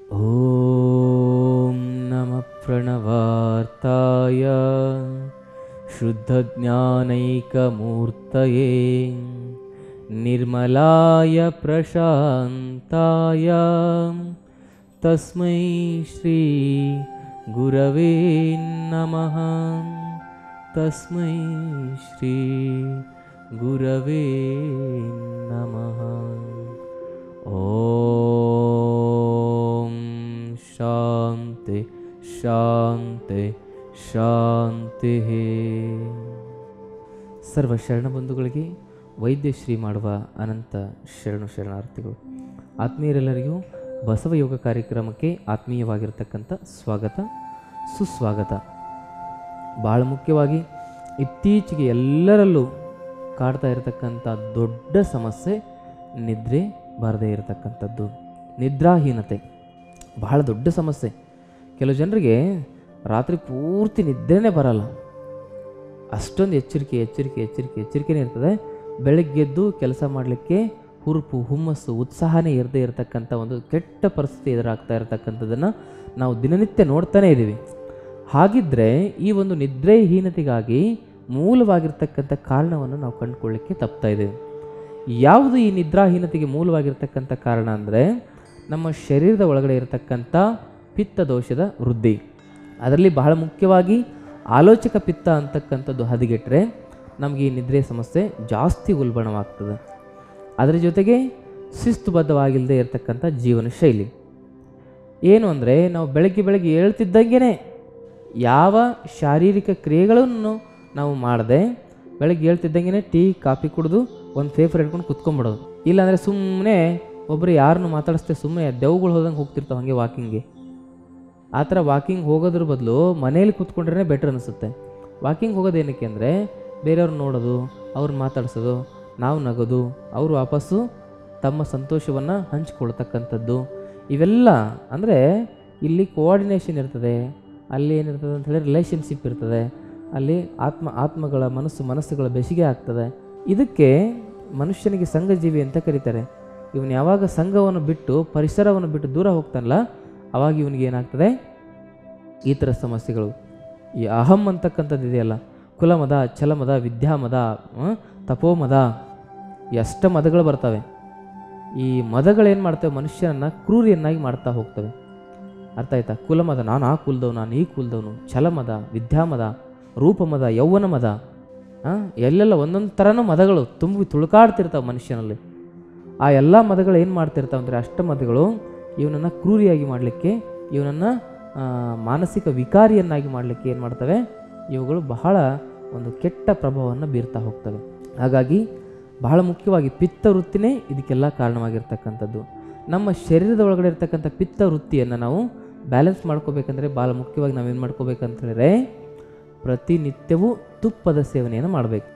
ॐ नमः प्रणवार्ताय शुद्धज्ञानैकमूर्तये निर्मलाय प्रशान्ताय तस्मै श्री गुरवे नमः तस्मै श्री गुरवे नमः ॐ ಶಾಂತಿ ಶಾಂತಿ ಶಾಂತಿಃ ಸರ್ವ ಶರಣ ಬಂಧುಗಳಿಗೆ ವೈದ್ಯಶ್ರೀ ಮಾಡುವ ಅನಂತ ಶರಣು ಶರಣಾರ್ಥಿಗಳು ಆತ್ಮೀಯರೆಲ್ಲರಿಗೂ ಬಸವ ಯೋಗ ಕಾರ್ಯಕ್ರಮಕ್ಕೆ ಆತ್ಮೀಯವಾಗಿರ್ತಕ್ಕಂಥ ಸ್ವಾಗತ ಸುಸ್ವಾಗತ ಭಾಳ ಮುಖ್ಯವಾಗಿ ಇತ್ತೀಚೆಗೆ ಎಲ್ಲರಲ್ಲೂ ಕಾಡ್ತಾ ಇರತಕ್ಕಂಥ ದೊಡ್ಡ ಸಮಸ್ಯೆ ನಿದ್ರೆ ಬಾರದೇ ಇರತಕ್ಕಂಥದ್ದು ನಿದ್ರಾಹೀನತೆ ಬಹಳ ದೊಡ್ಡ ಸಮಸ್ಯೆ ಕೆಲವು ಜನರಿಗೆ ರಾತ್ರಿ ಪೂರ್ತಿ ನಿದ್ರೆನೇ ಬರಲ್ಲ ಅಷ್ಟೊಂದು ಎಚ್ಚರಿಕೆ ಎಚ್ಚರಿಕೆ ಎಚ್ಚರಿಕೆ ಎಚ್ಚರಿಕೆನೇ ಇರ್ತದೆ ಬೆಳಗ್ಗೆದ್ದು ಕೆಲಸ ಮಾಡಲಿಕ್ಕೆ ಹುರುಪು ಹುಮ್ಮಸ್ಸು ಉತ್ಸಾಹನೇ ಇರದೇ ಇರತಕ್ಕಂಥ ಒಂದು ಕೆಟ್ಟ ಪರಿಸ್ಥಿತಿ ಎದುರಾಗ್ತಾ ಇರತಕ್ಕಂಥದ್ದನ್ನು ನಾವು ದಿನನಿತ್ಯ ನೋಡ್ತಾನೇ ಇದ್ದೀವಿ ಹಾಗಿದ್ದರೆ ಈ ಒಂದು ನಿದ್ರೆಹೀನತೆಗಾಗಿ ಮೂಲವಾಗಿರ್ತಕ್ಕಂಥ ಕಾರಣವನ್ನು ನಾವು ಕಂಡುಕೊಳ್ಳಿಕ್ಕೆ ತಪ್ತಾ ಇದ್ದೇವೆ ಯಾವುದು ಈ ನಿದ್ರಾಹೀನತೆಗೆ ಮೂಲವಾಗಿರ್ತಕ್ಕಂಥ ಕಾರಣ ಅಂದರೆ ನಮ್ಮ ಶರೀರದ ಒಳಗಡೆ ಇರತಕ್ಕಂಥ ಪಿತ್ತ ದೋಷದ ವೃದ್ಧಿ ಅದರಲ್ಲಿ ಬಹಳ ಮುಖ್ಯವಾಗಿ ಆಲೋಚಕ ಪಿತ್ತ ಅಂತಕ್ಕಂಥದ್ದು ಹದಗೆಟ್ಟರೆ ನಮಗೆ ಈ ನಿದ್ರೆ ಸಮಸ್ಯೆ ಜಾಸ್ತಿ ಉಲ್ಬಣವಾಗ್ತದೆ ಅದರ ಜೊತೆಗೆ ಶಿಸ್ತುಬದ್ಧವಾಗಿಲ್ಲದೆ ಇರತಕ್ಕಂಥ ಜೀವನ ಶೈಲಿ ಏನು ಅಂದರೆ ನಾವು ಬೆಳಗ್ಗೆ ಬೆಳಗ್ಗೆ ಹೇಳ್ತಿದ್ದಂಗೆ ಯಾವ ಶಾರೀರಿಕ ಕ್ರಿಯೆಗಳನ್ನು ನಾವು ಮಾಡದೆ ಬೆಳಗ್ಗೆ ಹೇಳ್ತಿದ್ದಂಗೆ ಟೀ ಕಾಫಿ ಕುಡಿದು ಒಂದು ಪೇಪರ್ ಹಿಡ್ಕೊಂಡು ಕುತ್ಕೊಂಡ್ಬಿಡೋದು ಇಲ್ಲಾಂದರೆ ಸುಮ್ಮನೆ ಒಬ್ಬರು ಯಾರನ್ನು ಮಾತಾಡಿಸ್ತೆ ಸುಮ್ಮನೆ ದೆವ್ಗಳು ಹೋದಂಗೆ ಹೋಗ್ತಿರ್ತಾವೆ ಹಾಗೆ ವಾಕಿಂಗ್ಗೆ ಆ ಥರ ವಾಕಿಂಗ್ ಹೋಗೋದ್ರ ಬದಲು ಮನೇಲಿ ಕೂತ್ಕೊಂಡ್ರೆ ಬೆಟ್ರ್ ಅನಿಸುತ್ತೆ ವಾಕಿಂಗ್ ಹೋಗೋದು ಏನಕ್ಕೆ ಅಂದರೆ ಬೇರೆಯವ್ರು ನೋಡೋದು ಅವ್ರನ್ನ ಮಾತಾಡ್ಸೋದು ನಾವು ನಗೋದು ಅವರು ವಾಪಸ್ಸು ತಮ್ಮ ಸಂತೋಷವನ್ನು ಹಂಚ್ಕೊಳ್ತಕ್ಕಂಥದ್ದು ಇವೆಲ್ಲ ಅಂದರೆ ಇಲ್ಲಿ ಕೋಆರ್ಡಿನೇಷನ್ ಇರ್ತದೆ ಅಲ್ಲಿ ಏನಿರ್ತದೆ ಅಂತ ಹೇಳಿ ರಿಲೇಷನ್ಶಿಪ್ ಇರ್ತದೆ ಅಲ್ಲಿ ಆತ್ಮ ಆತ್ಮಗಳ ಮನಸ್ಸು ಮನಸ್ಸುಗಳ ಬೆಸಿಗೆ ಆಗ್ತದೆ ಇದಕ್ಕೆ ಮನುಷ್ಯನಿಗೆ ಸಂಘಜೀವಿ ಅಂತ ಕರೀತಾರೆ ಇವನು ಯಾವಾಗ ಸಂಘವನ್ನು ಬಿಟ್ಟು ಪರಿಸರವನ್ನು ಬಿಟ್ಟು ದೂರ ಹೋಗ್ತಾನಲ್ಲ ಅವಾಗ ಇವನಿಗೆ ಏನಾಗ್ತದೆ ಈ ಥರ ಸಮಸ್ಯೆಗಳು ಈ ಅಹಂ ಅಂತಕ್ಕಂಥದ್ದು ಇದೆಯಲ್ಲ ಕುಲಮದ ಛಲಮದ ವಿದ್ಯಾಮದ ಆ, ತಪೋಮದ ಈ ಅಷ್ಟ ಮದಗಳು ಬರ್ತವೆ ಈ ಮದಗಳೇನು ಮಾಡ್ತವೆ ಮನುಷ್ಯನನ್ನು ಕ್ರೂರಿಯನ್ನಾಗಿ ಮಾಡ್ತಾ ಹೋಗ್ತವೆ ಅರ್ಥ ಆಯ್ತಾ ಕುಲಮದ ನಾನು ಆ ಕುಲದವನು ನಾನು ಈ ಕುಲದವನು ಛಲಮದ ವಿದ್ಯಾಮದ ರೂಪಮದ ಯೌವನ ಮದ ಆ, ಎಲ್ಲೆಲ್ಲ ಒಂದೊಂದು ಥರನೂ ಮದಗಳು ತುಂಬಿ ತುಳುಕಾಡ್ತಿರ್ತಾವೆ ಮನುಷ್ಯನಲ್ಲಿ ಆ ಎಲ್ಲ ಮದಗಳು ಏನು ಮಾಡ್ತಿರ್ತಾವೆ ಅಂದರೆ ಅಷ್ಟ ಮದಗಳು ಇವನನ್ನು ಕ್ರೂರಿಯಾಗಿ ಮಾಡಲಿಕ್ಕೆ ಇವನನ್ನು ಮಾನಸಿಕ ವಿಕಾರಿಯನ್ನಾಗಿ ಮಾಡಲಿಕ್ಕೆ ಏನು ಮಾಡ್ತವೆ ಇವುಗಳು ಬಹಳ ಒಂದು ಕೆಟ್ಟ ಪ್ರಭಾವವನ್ನು ಬೀರ್ತಾ ಹೋಗ್ತವೆ ಹಾಗಾಗಿ ಬಹಳ ಮುಖ್ಯವಾಗಿ ಪಿತ್ತ ವೃತ್ತಿನೇ ಇದಕ್ಕೆಲ್ಲ ಕಾರಣವಾಗಿರ್ತಕ್ಕಂಥದ್ದು ನಮ್ಮ ಶರೀರದ ಒಳಗಡೆ ಇರ್ತಕ್ಕಂಥ ಪಿತ್ತ ವೃತ್ತಿಯನ್ನು ನಾವು ಬ್ಯಾಲೆನ್ಸ್ ಮಾಡ್ಕೋಬೇಕಂದ್ರೆ ಭಾಳ ಮುಖ್ಯವಾಗಿ ನಾವೇನು ಮಾಡ್ಕೋಬೇಕಂತ ಹೇಳಿದ್ರೆ ಪ್ರತಿನಿತ್ಯವೂ ತುಪ್ಪದ ಸೇವನೆಯನ್ನು ಮಾಡಬೇಕು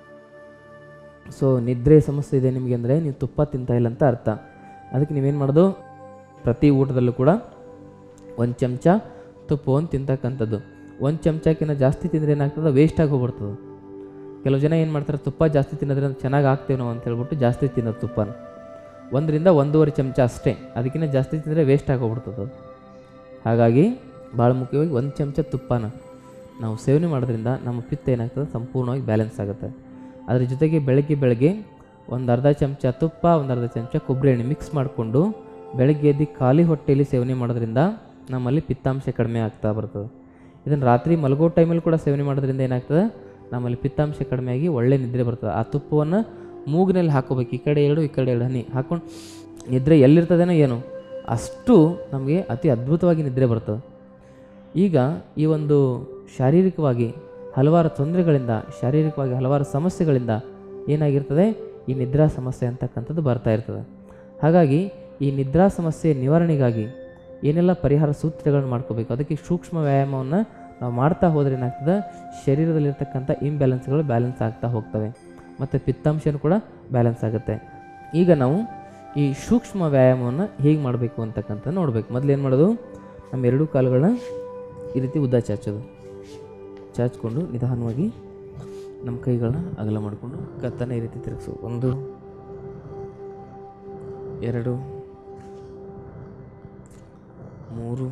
ಸೊ ನಿದ್ರೆ ಸಮಸ್ಯೆ ಇದೆ ನಿಮಗೆ ಅಂದರೆ ನೀವು ತುಪ್ಪ ತಿಂತಾ ಇಲ್ಲ ಅಂತ ಅರ್ಥ ಅದಕ್ಕೆ ನೀವೇನು ಮಾಡೋದು ಪ್ರತಿ ಊಟದಲ್ಲೂ ಕೂಡ ಒಂದು ಚಮಚ ತುಪ್ಪವನ್ನು ತಿಂತಕ್ಕಂಥದ್ದು ಒಂದು ಚಮಚಕ್ಕಿಂತ ಜಾಸ್ತಿ ತಿಂದರೆ ಏನಾಗ್ತದೆ ವೇಸ್ಟ್ ಆಗಿ ಹೋಗ್ಬಿಡ್ತದೆ ಕೆಲವು ಜನ ಏನು ಮಾಡ್ತಾರೆ ತುಪ್ಪ ಜಾಸ್ತಿ ತಿನ್ನೋದ್ರಿಂದ ಚೆನ್ನಾಗಿ ಆಗ್ತೇವೆ ನಾವು ಅಂತ ಹೇಳ್ಬಿಟ್ಟು ಜಾಸ್ತಿ ತಿನ್ನೋದು ತುಪ್ಪನ ಒಂದರಿಂದ ಒಂದೂವರೆ ಚಮಚ ಅಷ್ಟೇ ಅದಕ್ಕಿಂತ ಜಾಸ್ತಿ ತಿಂದರೆ ವೇಸ್ಟ್ ಆಗಿ ಹೋಗ್ಬಿಡ್ತದೆ ಅದು. ಹಾಗಾಗಿ ಭಾಳ ಮುಖ್ಯವಾಗಿ ಒಂದು ಚಮಚ ತುಪ್ಪನ ನಾವು ಸೇವನೆ ಮಾಡೋದ್ರಿಂದ ನಮ್ಮ ಪಿತ್ತ ಏನಾಗ್ತದೆ ಸಂಪೂರ್ಣವಾಗಿ ಬ್ಯಾಲೆನ್ಸ್ ಆಗುತ್ತೆ ಅದ್ರ ಜೊತೆಗೆ ಬೆಳಗ್ಗೆ ಬೆಳಗ್ಗೆ ಒಂದು ಅರ್ಧ ಚಮಚ ತುಪ್ಪ ಒಂದು ಅರ್ಧ ಚಮಚ ಕೊಬ್ಬರಿ ಎಣ್ಣೆ ಮಿಕ್ಸ್ ಮಾಡಿಕೊಂಡು ಬೆಳಗ್ಗೆ ಎದ್ದು ಖಾಲಿ ಹೊಟ್ಟೆಯಲ್ಲಿ ಸೇವನೆ ಮಾಡೋದ್ರಿಂದ ನಮ್ಮಲ್ಲಿ ಪಿತ್ತಾಂಶ ಕಡಿಮೆ ಆಗ್ತಾ ಬರ್ತದೆ ಇದನ್ನು ರಾತ್ರಿ ಮಲಗೋ ಟೈಮಲ್ಲಿ ಕೂಡ ಸೇವನೆ ಮಾಡೋದ್ರಿಂದ ಏನಾಗ್ತದೆ ನಮ್ಮಲ್ಲಿ ಪಿತ್ತಾಂಶ ಕಡಿಮೆಯಾಗಿ ಒಳ್ಳೆ ನಿದ್ರೆ ಬರ್ತದೆ ಆ ತುಪ್ಪವನ್ನು ಮೂಗಿನಲ್ಲಿ ಹಾಕೋಬೇಕು ಈ ಕಡೆ ಎರಡು ಈ ಕಡೆ ಎರಡು ಹನಿ ಹಾಕೊಂಡು ನಿದ್ರೆ ಎಲ್ಲಿರ್ತದೇನೋ ಏನು ಅಷ್ಟು ನಮಗೆ ಅತಿ ಅದ್ಭುತವಾಗಿ ನಿದ್ರೆ ಬರ್ತದೆ ಈಗ ಈ ಒಂದು ಶಾರೀರಿಕವಾಗಿ ಹಲವಾರು ತೊಂದರೆಗಳಿಂದ ಶಾರೀರಿಕವಾಗಿ ಹಲವಾರು ಸಮಸ್ಯೆಗಳಿಂದ ಏನಾಗಿರ್ತದೆ ಈ ನಿದ್ರಾ ಸಮಸ್ಯೆ ಅಂತಕ್ಕಂಥದ್ದು ಬರ್ತಾ ಇರ್ತದೆ ಹಾಗಾಗಿ ಈ ನಿದ್ರಾ ಸಮಸ್ಯೆ ನಿವಾರಣೆಗಾಗಿ ಏನೆಲ್ಲ ಪರಿಹಾರ ಸೂತ್ರಗಳನ್ನು ಮಾಡ್ಕೋಬೇಕು ಅದಕ್ಕೆ ಸೂಕ್ಷ್ಮ ವ್ಯಾಯಾಮವನ್ನು ನಾವು ಮಾಡ್ತಾ ಹೋದ್ರೆ ಏನಾಗ್ತದೆ ಶರೀರದಲ್ಲಿರ್ತಕ್ಕಂಥ ಇಂಬ್ಯಾಲೆನ್ಸ್ಗಳು ಬ್ಯಾಲೆನ್ಸ್ ಆಗ್ತಾ ಹೋಗ್ತವೆ ಮತ್ತು ಪಿತ್ತಾಂಶನೂ ಕೂಡ ಬ್ಯಾಲೆನ್ಸ್ ಆಗುತ್ತೆ ಈಗ ನಾವು ಈ ಸೂಕ್ಷ್ಮ ವ್ಯಾಯಾಮವನ್ನು ಹೇಗೆ ಮಾಡಬೇಕು ಅಂತಕ್ಕಂಥ ನೋಡಬೇಕು ಮೊದಲು ಏನು ಮಾಡೋದು ನಮ್ಮ ಎರಡೂ ಕಾಲುಗಳನ್ನ ಈ ರೀತಿ ಉದ್ದ ಚಾಚೋದು ಚಾಚ್ಕೊಂಡು ನಿಧಾನವಾಗಿ ನಮ್ಮ ಕೈಗಳನ್ನ ಅಗಲ ಮಾಡಿಕೊಂಡು ಕತ್ತನ್ನು ಈ ರೀತಿ ತಿರುಗಿಸು ಒಂದು ಎರಡು ಮೂರು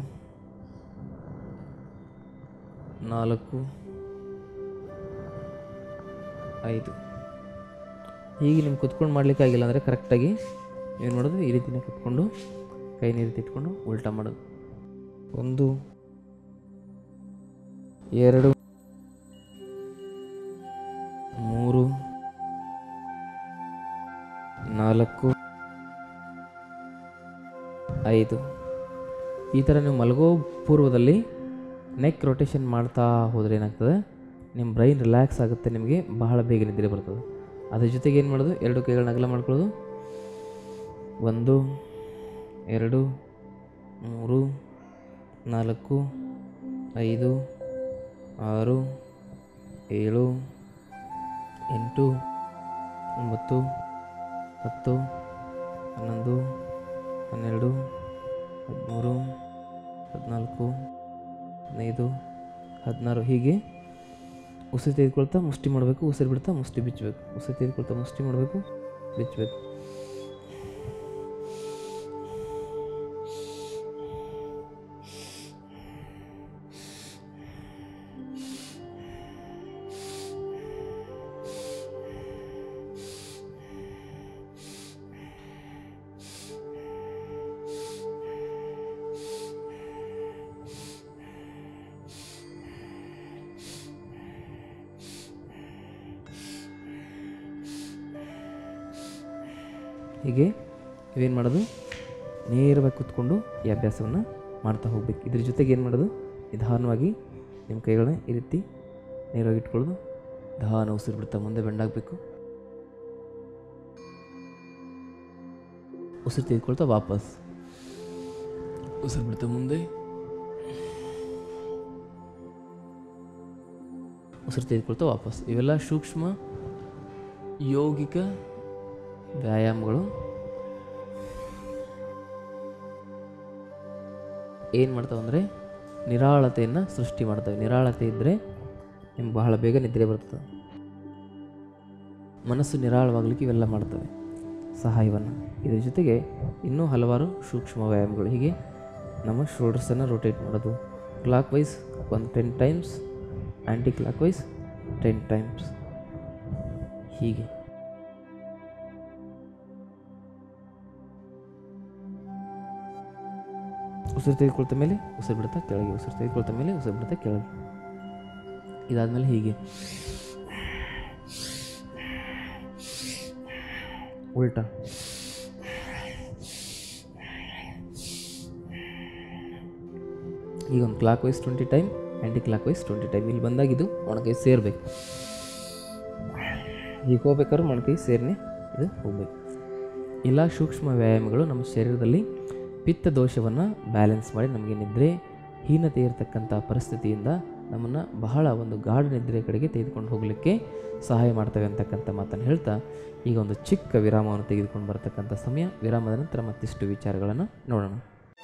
ನಾಲ್ಕು ಐದು ಹೀಗೆ ನಿಮ್ಗೆ ಕುತ್ಕೊಂಡು ಮಾಡ್ಲಿಕ್ಕೆ ಆಗಿಲ್ಲ ಅಂದರೆ ಕರೆಕ್ಟಾಗಿ ಏನು ಮಾಡೋದು ಈ ರೀತಿನೇ ಕುತ್ಕೊಂಡು ಕೈನ ಈ ರೀತಿ ಇಟ್ಕೊಂಡು ಉಲ್ಟಾ ಮಾಡೋದು ಒಂದು ಎರಡು ಮೂರು ನಾಲ್ಕು ಐದು ಈ ಥರ ನೀವು ಮಲಗೋ ಪೂರ್ವದಲ್ಲಿ ನೆಕ್ ರೊಟೇಷನ್ ಮಾಡ್ತಾ ಹೋದರೆ ಏನಾಗ್ತದೆ ನಿಮ್ಮ ಬ್ರೈನ್ ರಿಲ್ಯಾಕ್ಸ್ ಆಗುತ್ತೆ ನಿಮಗೆ ಬಹಳ ಬೇಗ ನಿದ್ರೆ ಬರ್ತದೆ ಅದ್ರ ಜೊತೆಗೆ ಏನು ಮಾಡೋದು ಎರಡು ಕೈಗಳನ್ನ ಅಗಲ ಮಾಡ್ಕೊಳ್ಳೋದು ಒಂದು ಎರಡು ಮೂರು ನಾಲ್ಕು ಐದು ಆರು ಏಳು ಎಂಟು ಒಂಬತ್ತು ಹತ್ತು ಹನ್ನೊಂದು ಹನ್ನೆರಡು ಹದಿಮೂರು ಹದಿನಾಲ್ಕು ಹದಿನೈದು ಹದಿನಾರು ಹೀಗೆ ಉಸಿರು ತೆಗೆದುಕೊಳ್ತಾ ಮುಷ್ಟಿ ಮಾಡಬೇಕು ಉಸಿರು ಬಿಡ್ತಾ ಮುಷ್ಟಿ ಬಿಚ್ಚಬೇಕು ಉಸಿರು ತೆಗೆದುಕೊಳ್ತಾ ಮುಷ್ಟಿ ಮಾಡಬೇಕು ಬಿಚ್ಚಬೇಕು ಹೀಗೆ ಇವೇನು ಮಾಡೋದು ನೇರವಾಗಿ ಕೂತ್ಕೊಂಡು ಈ ಅಭ್ಯಾಸವನ್ನು ಮಾಡ್ತಾ ಹೋಗ್ಬೇಕು ಇದ್ರ ಜೊತೆಗೆ ಏನು ಮಾಡೋದು ನಿಧಾನವಾಗಿ ನಿಮ್ಮ ಕೈಗಳನ್ನ ಈ ರೀತಿ ನೇರವಾಗಿ ಇಟ್ಕೊಳ್ಳೋದು ನಿಧಾನ ಉಸಿರು ಬಿಡ್ತಾ ಮುಂದೆ ಬೆಂಡಾಗಬೇಕು ಉಸಿರು ತೆಗೆದುಕೊಳ್ತಾ ವಾಪಸ್ ಉಸಿರು ಬಿಡ್ತಾ ಮುಂದೆ ಉಸಿರು ತೆಗೆದುಕೊಳ್ತಾ ವಾಪಸ್ ಇವೆಲ್ಲ ಸೂಕ್ಷ್ಮ ಯೋಗಿಕ ವ್ಯಾಯಾಮಗಳು ಏನು ಮಾಡ್ತಾವೆ ಅಂದರೆ ನಿರಾಳತೆಯನ್ನು ಸೃಷ್ಟಿ ಮಾಡ್ತವೆ ನಿರಾಳತೆ ಇದ್ದರೆ ನಿಮ್ಗೆ ಬಹಳ ಬೇಗ ನಿದ್ರೆ ಬರ್ತದೆ ಮನಸ್ಸು ನಿರಾಳವಾಗಲಿಕ್ಕೆ ಇವೆಲ್ಲ ಮಾಡ್ತವೆ ಸಹಾಯವನ್ನು ಇದರ ಜೊತೆಗೆ ಇನ್ನೂ ಹಲವಾರು ಸೂಕ್ಷ್ಮ ವ್ಯಾಯಾಮಗಳು ಹೀಗೆ ನಮ್ಮ ಶೋಲ್ಡರ್ಸನ್ನು ರೊಟೇಟ್ ಮಾಡೋದು ಕ್ಲಾಕ್ ವೈಸ್ ಒಂದು ten times anticlockwise ten times ಹೀಗೆ ಉಸಿರು ತೆಗೆದುಕೊಳ್ತ ಮೇಲೆ ಉಸಿರು ಬಿಡ್ತಾ ಕೆಳಗೆ ಉಸಿರು ತೆಗೆದುಕೊಳ್ತ ಮೇಲೆ ಉಸಿರು ಬಿಡ್ತಾ ಕೆಳಗೆ ಇದಾದಮೇಲೆ ಹೀಗೆ ಉಲ್ಟಾ ಈಗ ಒಂದು clock wise twenty time clock wise twenty time ಇಲ್ಲಿ ಬಂದಾಗ ಇದು ಮೊಣಕೈ ಸೇರಬೇಕು ಹೀಗೆ ಹೋಗ್ಬೇಕಾದ್ರೆ ಮೊಣಕೈ ಸೇರಿನೇ ಇದು ಹೋಗ್ಬೇಕು ಎಲ್ಲ ಸೂಕ್ಷ್ಮ ವ್ಯಾಯಾಮಗಳು ನಮ್ಮ ಶರೀರದಲ್ಲಿ ಪಿತ್ತ ದೋಷವನ್ನು ಬ್ಯಾಲೆನ್ಸ್ ಮಾಡಿ ನಮಗೆ ನಿದ್ರೆ ಹೀನತೆ ಇರತಕ್ಕಂಥ ಪರಿಸ್ಥಿತಿಯಿಂದ ನಮ್ಮನ್ನು ಬಹಳ ಒಂದು ಗಾಢ ನಿದ್ರೆ ಕಡೆಗೆ ತೆಗೆದುಕೊಂಡು ಹೋಗಲಿಕ್ಕೆ ಸಹಾಯ ಮಾಡ್ತವೆ ಅಂತಕ್ಕಂಥ ಮಾತನ್ನು ಹೇಳ್ತಾ ಈಗ ಒಂದು ಚಿಕ್ಕ ವಿರಾಮವನ್ನು ತೆಗೆದುಕೊಂಡು ಬರತಕ್ಕಂಥ ಸಮಯ ವಿರಾಮದ ನಂತರ ಮತ್ತಿಷ್ಟು ವಿಚಾರಗಳನ್ನು ನೋಡೋಣ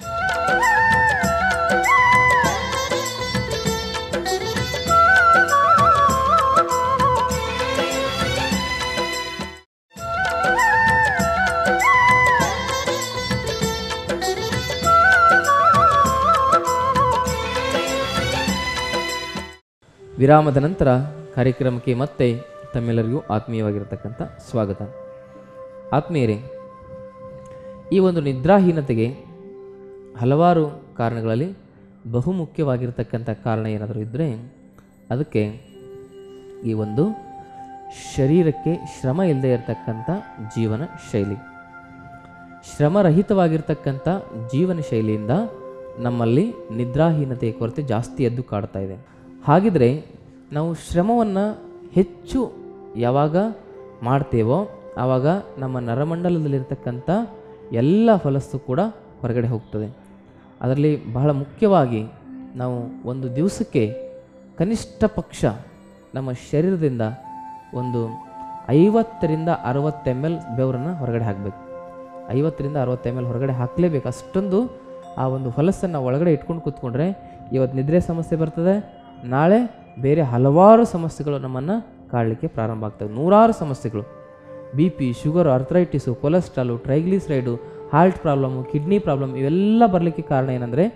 ವಿರಾಮದ ನಂತರ ಕಾರ್ಯಕ್ರಮಕ್ಕೆ ಮತ್ತೆ ತಮ್ಮೆಲ್ಲರಿಗೂ ಆತ್ಮೀಯವಾಗಿರತಕ್ಕಂಥ ಸ್ವಾಗತ ಆತ್ಮೀಯರೇ ಈ ಒಂದು ನಿದ್ರಾಹೀನತೆಗೆ ಹಲವಾರು ಕಾರಣಗಳಲ್ಲಿ ಬಹುಮುಖ್ಯವಾಗಿರ್ತಕ್ಕಂಥ ಕಾರಣ ಏನಾದರೂ ಇದ್ದರೆ ಅದಕ್ಕೆ ಈ ಒಂದು ಶರೀರಕ್ಕೆ ಶ್ರಮ ಇಲ್ಲದೆ ಇರತಕ್ಕಂಥ ಜೀವನ ಶೈಲಿ ಶ್ರಮರಹಿತವಾಗಿರ್ತಕ್ಕಂಥ ಜೀವನ ಶೈಲಿಯಿಂದ ನಮ್ಮಲ್ಲಿ ನಿದ್ರಾಹೀನತೆಯ ಕೊರತೆ ಜಾಸ್ತಿ ಎದ್ದು ಕಾಡ್ತಾ ಇದೆ ಹಾಗಿದ್ರೆ ನಾವು ಶ್ರಮವನ್ನು ಹೆಚ್ಚು ಯಾವಾಗ ಮಾಡ್ತೇವೋ ಆವಾಗ ನಮ್ಮ ನರಮಂಡಲದಲ್ಲಿರ್ತಕ್ಕಂಥ ಎಲ್ಲ ಫಲಸ್ಸು ಕೂಡ ಹೊರಗಡೆ ಹೋಗ್ತದೆ ಅದರಲ್ಲಿ ಬಹಳ ಮುಖ್ಯವಾಗಿ ನಾವು ಒಂದು ದಿವಸಕ್ಕೆ ಕನಿಷ್ಠ ಪಕ್ಷ ನಮ್ಮ ಶರೀರದಿಂದ ಒಂದು ಐವತ್ತರಿಂದ ಅರವತ್ತು ಎಮ್ ಎಲ್ ಬೆವರನ್ನು ಹೊರಗಡೆ ಹಾಕಬೇಕು ಐವತ್ತರಿಂದ ಅರವತ್ತು ಎಮ್ ಎಲ್ ಹೊರಗಡೆ ಹಾಕಲೇಬೇಕು ಅಷ್ಟೊಂದು ಆ ಒಂದು ಹೊಲಸನ್ನು ಒಳಗಡೆ ಇಟ್ಕೊಂಡು ಕೂತ್ಕೊಂಡ್ರೆ ಇವತ್ತು ನಿದ್ರೆ ಸಮಸ್ಯೆ ಬರ್ತದೆ ನಾಳೆ ಬೇರೆ ಹಲವಾರು ಸಮಸ್ಯೆಗಳು ನಮ್ಮನ್ನು ಕಾಡಲಿಕ್ಕೆ ಪ್ರಾರಂಭ ಆಗ್ತವೆ ನೂರಾರು ಸಮಸ್ಯೆಗಳು B P sugar arthritis cholesterol triglyceride heart problem kidney problem ಇವೆಲ್ಲ ಬರಲಿಕ್ಕೆ ಕಾರಣ ಏನಂದರೆ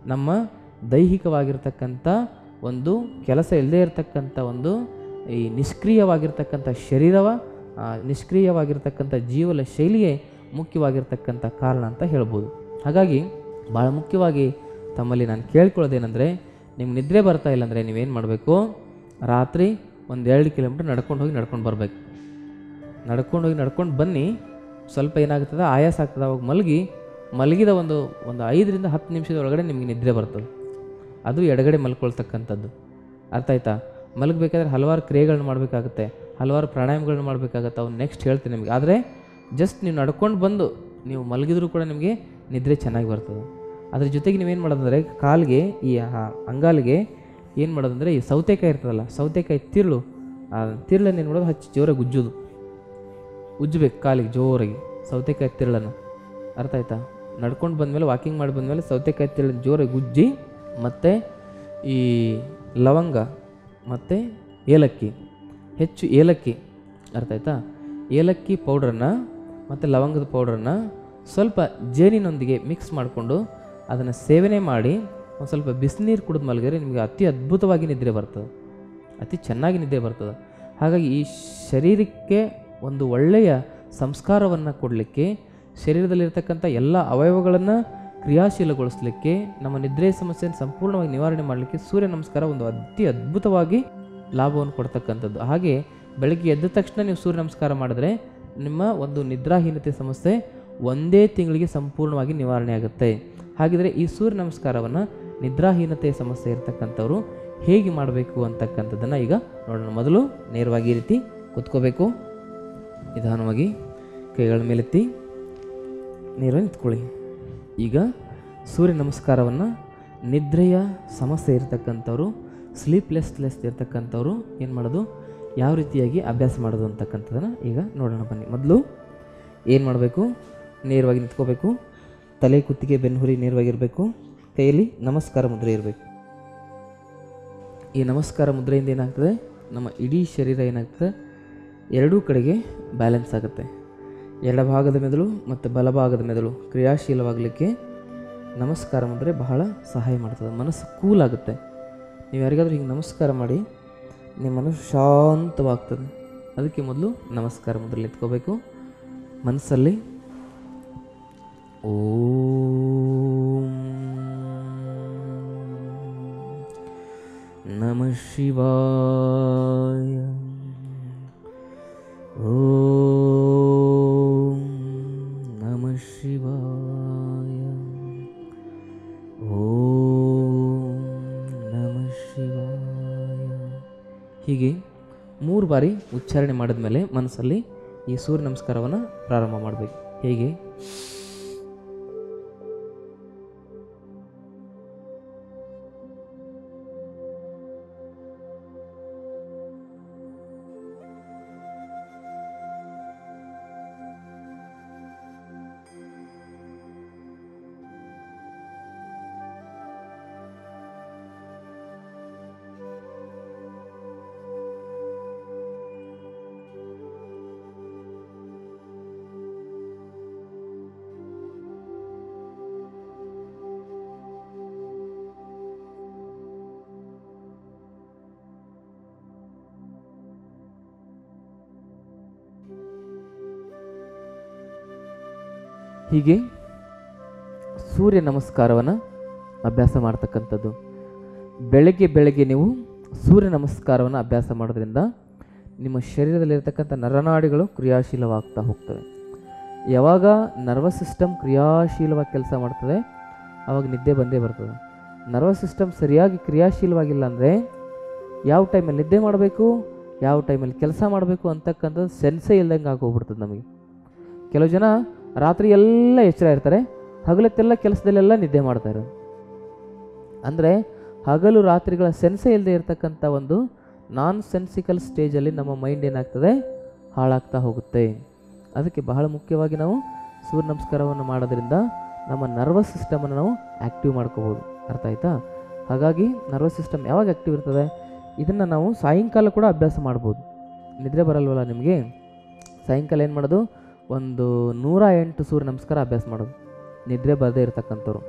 ನಮ್ಮ ದೈಹಿಕವಾಗಿರ್ತಕ್ಕಂಥ ಒಂದು ಕೆಲಸ ಇಲ್ಲದೇ ಇರತಕ್ಕಂಥ ಒಂದು ಈ ನಿಷ್ಕ್ರಿಯವಾಗಿರ್ತಕ್ಕಂಥ ಶರೀರವ ಆ, ನಿಷ್ಕ್ರಿಯವಾಗಿರ್ತಕ್ಕಂಥ ಜೀವನ ಶೈಲಿಯೇ ಮುಖ್ಯವಾಗಿರ್ತಕ್ಕಂಥ ಕಾರಣ ಅಂತ ಹೇಳ್ಬೋದು ಹಾಗಾಗಿ ಭಾಳ ಮುಖ್ಯವಾಗಿ ತಮ್ಮಲ್ಲಿ ನಾನು ಕೇಳ್ಕೊಳ್ಳೋದೇನೆಂದರೆ ನಿಮ್ಗೆ ನಿದ್ರೆ ಬರ್ತಾ ಇಲ್ಲ ಅಂದರೆ ನೀವೇನು ಮಾಡಬೇಕು ರಾತ್ರಿ ಒಂದು ಎರಡು ಕಿಲೋಮೀಟ್ರ್ ನಡ್ಕೊಂಡು ಹೋಗಿ ನಡ್ಕೊಂಡು ಬರಬೇಕು ನಡ್ಕೊಂಡು ಹೋಗಿ ನಡ್ಕೊಂಡು ಬನ್ನಿ ಸ್ವಲ್ಪ ಏನಾಗ್ತದೆ ಆಯಾಸ ಆಗ್ತದೆ ಅವಾಗ ಮಲಗಿ ಮಲಗಿದ ಒಂದು ಒಂದು ಐದರಿಂದ ಹತ್ತು ನಿಮಿಷದ ಒಳಗಡೆ ನಿಮಗೆ ನಿದ್ರೆ ಬರ್ತದೆ ಅದು ಎಡಗಡೆ ಮಲ್ಕೊಳ್ತಕ್ಕಂಥದ್ದು ಅರ್ಥ ಆಯ್ತಾ ಮಲಗಬೇಕಾದ್ರೆ ಹಲವಾರು ಕ್ರಿಯೆಗಳನ್ನ ಮಾಡಬೇಕಾಗುತ್ತೆ ಹಲವಾರು ಪ್ರಾಣಾಯಾಮಗಳನ್ನ ಮಾಡಬೇಕಾಗತ್ತೆ ಅವ್ನು ನೆಕ್ಸ್ಟ್ ಹೇಳ್ತೀನಿ ನಿಮಗೆ ಆದರೆ ಜಸ್ಟ್ ನೀವು ನಡ್ಕೊಂಡು ಬಂದು ನೀವು ಮಲಗಿದ್ರೂ ಕೂಡ ನಿಮಗೆ ನಿದ್ರೆ ಚೆನ್ನಾಗಿ ಬರ್ತದೆ ಅದ್ರ ಜೊತೆಗೆ ನೀವೇನು ಮಾಡೋದಂದರೆ ಕಾಲಿಗೆ ಈ ಆ- ಅಂಗಾಲಿಗೆ ಏನು ಮಾಡೋದಂದರೆ ಈ ಸೌತೆಕಾಯಿ ಇರ್ತದಲ್ಲ ಸೌತೆಕಾಯಿ ತಿರುಳು ಆ ತಿರುಳನ್ನು ಏನು ಮಾಡೋದು ಹಚ್ಚಿ ಜೋರಾಗಿ ಉಜ್ಜೋದು ಉಜ್ಜಬೇಕು ಕಾಲಿಗೆ ಜೋರಾಗಿ ಸೌತೆಕಾಯಿ ತಿರುಳನ್ನು ಅರ್ಥ ಆಯ್ತಾ ನಡ್ಕೊಂಡು ಬಂದಮೇಲೆ ವಾಕಿಂಗ್ ಮಾಡಿ ಬಂದಮೇಲೆ ಸೌತೆಕಾಯಿ ತಿರುಳನ್ನು ಜೋರಾಗಿ ಉಜ್ಜಿ ಮತ್ತು ಈ ಲವಂಗ ಮತ್ತು ಏಲಕ್ಕಿ ಹೆಚ್ಚು ಏಲಕ್ಕಿ ಅರ್ಥ ಆಯ್ತಾ ಏಲಕ್ಕಿ ಪೌಡ್ರನ್ನು ಮತ್ತು ಲವಂಗದ ಪೌಡ್ರನ್ನು ಸ್ವಲ್ಪ ಜೇನಿನೊಂದಿಗೆ ಮಿಕ್ಸ್ ಮಾಡಿಕೊಂಡು ಅದನ್ನು ಸೇವನೆ ಮಾಡಿ ಒಂದು ಸ್ವಲ್ಪ ಬಿಸಿನೀರು ಕುಡಿದು ಮಲಗಿದ್ರೆ ನಿಮಗೆ ಅತಿ ಅದ್ಭುತವಾಗಿ ನಿದ್ರೆ ಬರ್ತದೆ ಅತಿ ಚೆನ್ನಾಗಿ ನಿದ್ದೆ ಬರ್ತದೆ ಹಾಗಾಗಿ ಈ ಶರೀರಕ್ಕೆ ಒಂದು ಒಳ್ಳೆಯ ಸಂಸ್ಕಾರವನ್ನು ಕೊಡಲಿಕ್ಕೆ ಶರೀರದಲ್ಲಿರ್ತಕ್ಕಂಥ ಎಲ್ಲ ಅವಯವಗಳನ್ನು ಕ್ರಿಯಾಶೀಲಗೊಳಿಸಲಿಕ್ಕೆ ನಮ್ಮ ನಿದ್ರೆ ಸಮಸ್ಯೆಯನ್ನು ಸಂಪೂರ್ಣವಾಗಿ ನಿವಾರಣೆ ಮಾಡಲಿಕ್ಕೆ ಸೂರ್ಯ ನಮಸ್ಕಾರ ಒಂದು ಅತಿ ಅದ್ಭುತವಾಗಿ ಲಾಭವನ್ನು ಕೊಡ್ತಕ್ಕಂಥದ್ದು ಹಾಗೆ ಬೆಳಗ್ಗೆ ಎದ್ದ ತಕ್ಷಣ ನೀವು ಸೂರ್ಯ ನಮಸ್ಕಾರ ಮಾಡಿದ್ರೆ ನಿಮ್ಮ ಒಂದು ನಿದ್ರಾಹೀನತೆ ಸಮಸ್ಯೆ ಒಂದೇ ತಿಂಗಳಿಗೆ ಸಂಪೂರ್ಣವಾಗಿ ನಿವಾರಣೆ ಆಗುತ್ತೆ ಹಾಗಿದ್ರೆ ಈ ಸೂರ್ಯ ನಮಸ್ಕಾರವನ್ನು ನಿದ್ರಾಹೀನತೆ ಸಮಸ್ಯೆ ಇರತಕ್ಕಂಥವ್ರು ಹೇಗೆ ಮಾಡಬೇಕು ಅಂತಕ್ಕಂಥದ್ದನ್ನು ಈಗ ನೋಡೋಣ ಮೊದಲು ನೇರವಾಗಿ ಈ ರೀತಿ ಕುತ್ಕೋಬೇಕು ನಿಧಾನವಾಗಿ ಕೈಗಳ ಮೇಲೆತ್ತಿ ನೇರವಾಗಿ ನಿಂತ್ಕೊಳ್ಳಿ ಈಗ ಸೂರ್ಯ ನಮಸ್ಕಾರವನ್ನು ನಿದ್ರೆಯ ಸಮಸ್ಯೆ ಇರತಕ್ಕಂಥವ್ರು ಸ್ಲೀಪ್ಲೆಸ್ಲೆಸ್ ಇರ್ತಕ್ಕಂಥವ್ರು ಏನು ಮಾಡೋದು ಯಾವ ರೀತಿಯಾಗಿ ಅಭ್ಯಾಸ ಮಾಡೋದು ಅಂತಕ್ಕಂಥದ್ದನ್ನು ಈಗ ನೋಡೋಣ ಬನ್ನಿ ಮೊದಲು ಏನು ಮಾಡಬೇಕು ನೇರವಾಗಿ ನಿಂತ್ಕೋಬೇಕು ತಲೆ ಕುತ್ತಿಗೆ ಬೆನ್ನುಹುರಿ ನೇರವಾಗಿರಬೇಕು ಕೈಯಲ್ಲಿ ನಮಸ್ಕಾರ ಮುದ್ರೆ ಇರಬೇಕು ಈ ನಮಸ್ಕಾರ ಮುದ್ರೆಯಿಂದ ಏನಾಗ್ತದೆ ನಮ್ಮ ಇಡೀ ಶರೀರ ಏನಾಗ್ತದೆ ಎರಡೂ ಕಡೆಗೆ ಬ್ಯಾಲೆನ್ಸ್ ಆಗುತ್ತೆ ಎಡಭಾಗದ ಮೆದುಳು ಮತ್ತು ಬಲಭಾಗದ ಮೆದುಳು ಕ್ರಿಯಾಶೀಲವಾಗಲಿಕ್ಕೆ ನಮಸ್ಕಾರ ಮುದ್ರೆ ಬಹಳ ಸಹಾಯ ಮಾಡ್ತದೆ ಮನಸ್ಸು ಕೂಲ್ ಆಗುತ್ತೆ ನೀವು ಯಾರಿಗಾದ್ರೂ ಹಿಂಗೆ ನಮಸ್ಕಾರ ಮಾಡಿ ನಿಮ್ಮ ಮನಸ್ಸು ಶಾಂತವಾಗ್ತದೆ ಅದಕ್ಕೆ ಮೊದಲು ನಮಸ್ಕಾರ ಮುದ್ರೆಲಿ ಎತ್ಕೋಬೇಕು ಮನಸ್ಸಲ್ಲಿ ಓಂ ನಮಃ ಶಿವಾಯ ಓಂ ನಮಃ ಶಿವಾಯ ಓಂ ನಮಃ ಶಿವಾಯ ಹೀಗೆ ಮೂರು ಬಾರಿ ಉಚ್ಚಾರಣೆ ಮಾಡಿದ್ಮೇಲೆ ಮನಸ್ಸಲ್ಲಿ ಈ ಸೂರ್ಯ ನಮಸ್ಕಾರವನ್ನು ಪ್ರಾರಂಭ ಮಾಡಬೇಕು ಹೇಗೆ ಹೀಗೆ ಸೂರ್ಯ ನಮಸ್ಕಾರವನ್ನು ಅಭ್ಯಾಸ ಮಾಡ್ತಕ್ಕಂಥದ್ದು ಬೆಳಗ್ಗೆ ಬೆಳಗ್ಗೆ ನೀವು ಸೂರ್ಯ ನಮಸ್ಕಾರವನ್ನು ಅಭ್ಯಾಸ ಮಾಡೋದ್ರಿಂದ ನಿಮ್ಮ ಶರೀರದಲ್ಲಿರ್ತಕ್ಕಂಥ ನರನಾಡಿಗಳು ಕ್ರಿಯಾಶೀಲವಾಗ್ತಾ ಹೋಗ್ತವೆ ಯಾವಾಗ ನರ್ವಸ್ ಸಿಸ್ಟಮ್ ಕ್ರಿಯಾಶೀಲವಾಗಿ ಕೆಲಸ ಮಾಡ್ತದೆ ಆವಾಗ ನಿದ್ದೆ ಬಂದೇ ಬರ್ತದೆ ನರ್ವಸ್ ಸಿಸ್ಟಮ್ ಸರಿಯಾಗಿ ಕ್ರಿಯಾಶೀಲವಾಗಿಲ್ಲ ಅಂದರೆ ಯಾವ ಟೈಮಲ್ಲಿ ನಿದ್ದೆ ಮಾಡಬೇಕು ಯಾವ ಟೈಮಲ್ಲಿ ಕೆಲಸ ಮಾಡಬೇಕು ಅಂತಕ್ಕಂಥದ್ದು ಸೆನ್ಸೇ ಇಲ್ದಂಗೆ ಆಗೋಗ್ಬಿಡ್ತದೆ ನಮಗೆ ಕೆಲವು ಜನ ರಾತ್ರಿ ಎಲ್ಲ ಎಚ್ಚರ ಇರ್ತಾರೆ ಹಗಲತ್ತೆಲ್ಲ ಕೆಲಸದಲ್ಲೆಲ್ಲ ನಿದ್ದೆ ಮಾಡ್ತಾರೆ ಅಂದರೆ ಹಗಲು ರಾತ್ರಿಗಳ ಸೆನ್ಸೇ ಇಲ್ಲದೆ ಇರತಕ್ಕಂಥ ಒಂದು ನಾನ್ ಸೆನ್ಸಿಕಲ್ ಸ್ಟೇಜಲ್ಲಿ ನಮ್ಮ ಮೈಂಡ್ ಏನಾಗ್ತದೆ ಹಾಳಾಗ್ತಾ ಹೋಗುತ್ತೆ ಅದಕ್ಕೆ ಬಹಳ ಮುಖ್ಯವಾಗಿ ನಾವು ಸೂರ್ಯ ನಮಸ್ಕಾರವನ್ನು ಮಾಡೋದ್ರಿಂದ ನಮ್ಮ ನರ್ವಸ್ ಸಿಸ್ಟಮನ್ನು ನಾವು ಆ್ಯಕ್ಟಿವ್ ಮಾಡ್ಕೋಬೋದು ಅರ್ಥ ಆಯ್ತಾ ಹಾಗಾಗಿ ನರ್ವಸ್ ಸಿಸ್ಟಮ್ ಯಾವಾಗ ಆ್ಯಕ್ಟಿವ್ ಇರ್ತದೆ ಇದನ್ನು ನಾವು ಸಾಯಂಕಾಲ ಕೂಡ ಅಭ್ಯಾಸ ಮಾಡ್ಬೋದು ನಿದ್ರೆ ಬರಲ್ವಲ್ಲ ನಿಮಗೆ ಸಾಯಂಕಾಲ ಏನು ಮಾಡೋದು ಒಂದು ನೂರ ಎಂಟು ಸೂರ್ಯ ನಮಸ್ಕಾರ ಅಭ್ಯಾಸ ಮಾಡೋದು ನಿದ್ರೆ ಬರದೇ ಇರತಕ್ಕಂಥವ್ರು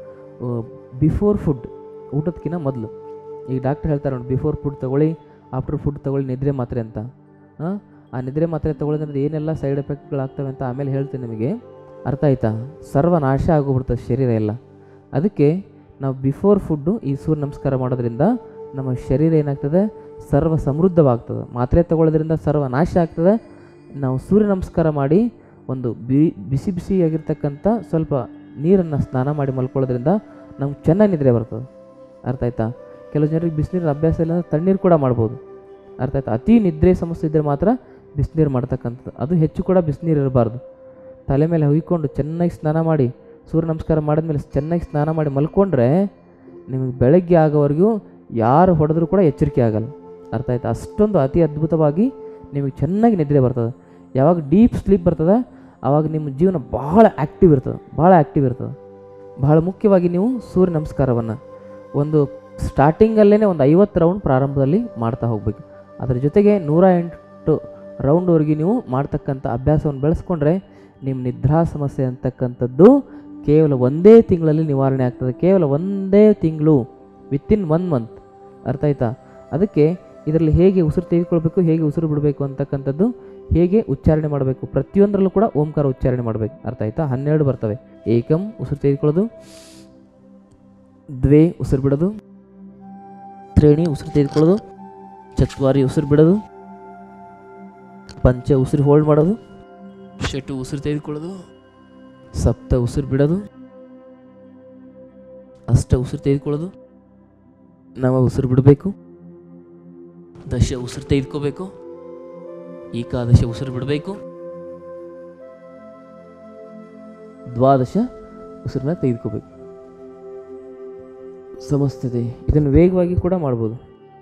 ಬಿಫೋರ್ ಫುಡ್ ಊಟದಕ್ಕಿಂತ ಮೊದಲು ಈಗ ಡಾಕ್ಟರ್ ಹೇಳ್ತಾರೆ ನೋಡಿ ಬಿಫೋರ್ ಫುಡ್ ತೊಗೊಳ್ಳಿ ಆಫ್ಟರ್ ಫುಡ್ ತೊಗೊಳ್ಳಿ ನಿದ್ರೆ ಮಾತ್ರೆ ಅಂತ ಹಾಂ ಆ ನಿದ್ರೆ ಮಾತ್ರೆ ತೊಗೊಳ್ಳೋದ್ರಿಂದ ಏನೆಲ್ಲ ಸೈಡ್ ಎಫೆಕ್ಟ್ಗಳಾಗ್ತವೆ ಅಂತ ಆಮೇಲೆ ಹೇಳ್ತೀನಿ ನಿಮಗೆ ಅರ್ಥ ಆಯ್ತಾ ಸರ್ವನಾಶ ಆಗೋಗ್ಬಿಡ್ತದೆ ಶರೀರ ಎಲ್ಲ ಅದಕ್ಕೆ ನಾವು ಬಿಫೋರ್ ಫುಡ್ಡು ಈ ಸೂರ್ಯ ನಮಸ್ಕಾರ ಮಾಡೋದ್ರಿಂದ ನಮ್ಮ ಶರೀರ ಏನಾಗ್ತದೆ ಸರ್ವ ಸಮೃದ್ಧವಾಗ್ತದೆ ಮಾತ್ರೆ ತಗೊಳ್ಳೋದ್ರಿಂದ ಸರ್ವ ನಾಶ ಆಗ್ತದೆ ನಾವು ಸೂರ್ಯ ನಮಸ್ಕಾರ ಮಾಡಿ ಒಂದು ಬಿ ಬಿಸಿ ಬಿಸಿಯಾಗಿರ್ತಕ್ಕಂಥ ಸ್ವಲ್ಪ ನೀರನ್ನು ಸ್ನಾನ ಮಾಡಿ ಮಲ್ಕೊಳ್ಳೋದ್ರಿಂದ ನಮ್ಗೆ ಚೆನ್ನಾಗಿ ನಿದ್ರೆ ಬರ್ತದೆ ಅರ್ಥ ಆಯ್ತಾ ಕೆಲವು ಜನರಿಗೆ ಬಿಸಿನೀರಿನ ಅಭ್ಯಾಸ ಇಲ್ಲ ಅಂದರೆ ತಣ್ಣೀರು ಕೂಡ ಮಾಡ್ಬೋದು ಅರ್ಥ ಆಯ್ತಾ ಅತಿ ನಿದ್ರೆ ಸಮಸ್ಯೆ ಇದ್ದರೆ ಮಾತ್ರ ಬಿಸಿನೀರು ಮಾಡ್ತಕ್ಕಂಥದ್ದು ಅದು ಹೆಚ್ಚು ಕೂಡ ಬಿಸಿನೀರು ಇರಬಾರ್ದು ತಲೆ ಮೇಲೆ ಹುಯ್ಕೊಂಡು ಚೆನ್ನಾಗಿ ಸ್ನಾನ ಮಾಡಿ ಸೂರ್ಯ ನಮಸ್ಕಾರ ಮಾಡಿದ್ಮೇಲೆ ಚೆನ್ನಾಗಿ ಸ್ನಾನ ಮಾಡಿ ಮಲ್ಕೊಂಡ್ರೆ ನಿಮಗೆ ಬೆಳಗ್ಗೆ ಆಗೋವರೆಗೂ ಯಾರು ಹೊಡೆದ್ರೂ ಕೂಡ ಎಚ್ಚರಿಕೆ ಆಗಲ್ಲ ಅರ್ಥ ಆಯ್ತಾ ಅಷ್ಟೊಂದು ಅತಿ ಅದ್ಭುತವಾಗಿ ನಿಮಗೆ ಚೆನ್ನಾಗಿ ನಿದ್ರೆ ಬರ್ತದೆ ಯಾವಾಗ ಡೀಪ್ ಸ್ಲೀಪ್ ಬರ್ತದೆ ಆವಾಗ ನಿಮ್ಮ ಜೀವನ ಭಾಳ ಆ್ಯಕ್ಟಿವ್ ಇರ್ತದೆ ಭಾಳ ಆ್ಯಕ್ಟಿವ್ ಇರ್ತದೆ ಬಹಳ ಮುಖ್ಯವಾಗಿ ನೀವು ಸೂರ್ಯ ನಮಸ್ಕಾರವನ್ನು ಒಂದು ಸ್ಟಾರ್ಟಿಂಗಲ್ಲೇ ಒಂದು ಐವತ್ತು ರೌಂಡ್ ಪ್ರಾರಂಭದಲ್ಲಿ ಮಾಡ್ತಾ ಹೋಗಬೇಕು ಅದರ ಜೊತೆಗೆ ನೂರ ಎಂಟು ರೌಂಡ್ವರೆಗೆ ನೀವು ಮಾಡ್ತಕ್ಕಂಥ ಅಭ್ಯಾಸವನ್ನು ಬೆಳೆಸ್ಕೊಂಡ್ರೆ ನಿಮ್ಮ ನಿದ್ರಾ ಸಮಸ್ಯೆ ಅಂತಕ್ಕಂಥದ್ದು ಕೇವಲ ಒಂದೇ ತಿಂಗಳಲ್ಲಿ ನಿವಾರಣೆ ಆಗ್ತದೆ ಕೇವಲ ಒಂದೇ ತಿಂಗಳು ವಿತಿನ್ ಒನ್ ಮಂತ್ ಅರ್ಥ ಆಯ್ತಾ ಅದಕ್ಕೆ ಇದರಲ್ಲಿ ಹೇಗೆ ಉಸಿರು ತೆಗೆದುಕೊಳ್ಬೇಕು ಹೇಗೆ ಉಸಿರು ಬಿಡಬೇಕು ಅಂತಕ್ಕಂಥದ್ದು ಹೇಗೆ ಉಚ್ಚಾರಣೆ ಮಾಡಬೇಕು ಪ್ರತಿಯೊಂದರಲ್ಲೂ ಕೂಡ ಓಂಕಾರ ಉಚ್ಚಾರಣೆ ಮಾಡಬೇಕು ಅರ್ಥ ಆಯ್ತಾ ಹನ್ನೆರಡು ಬರ್ತವೆ ಏಕಂ ಉಸಿರು ತೆಗೆದುಕೊಳ್ಳೋದು ದ್ವೇ ಉಸಿರು ಬಿಡೋದು ತ್ರೇಣಿ ಉಸಿರು ತೆಗೆದುಕೊಳ್ಳೋದು ಚತ್ವಾರಿ ಉಸಿರು ಬಿಡೋದು ಪಂಚ ಉಸಿರು ಹೋಲ್ಡ್ ಮಾಡೋದು ಷಟು ಉಸಿರು ತೆಗೆದುಕೊಳ್ಳೋದು ಸಪ್ತ ಉಸಿರು ಬಿಡೋದು ಅಷ್ಟ ಉಸಿರು ತೆಗೆದುಕೊಳ್ಳೋದು ನವ ಉಸಿರು ಬಿಡಬೇಕು ದಶ ಉಸಿರು ತೆಗೆದುಕೋಬೇಕು ಏಕಾದಶ ಉಸಿರು ಬಿಡಬೇಕು ದ್ವಾದಶ ಉಸಿರನ್ನ ತೆಗೆದುಕೋಬೇಕು ಸಮಸ್ತತೆ ಇದನ್ನು ವೇಗವಾಗಿ ಕೂಡ ಮಾಡ್ಬೋದು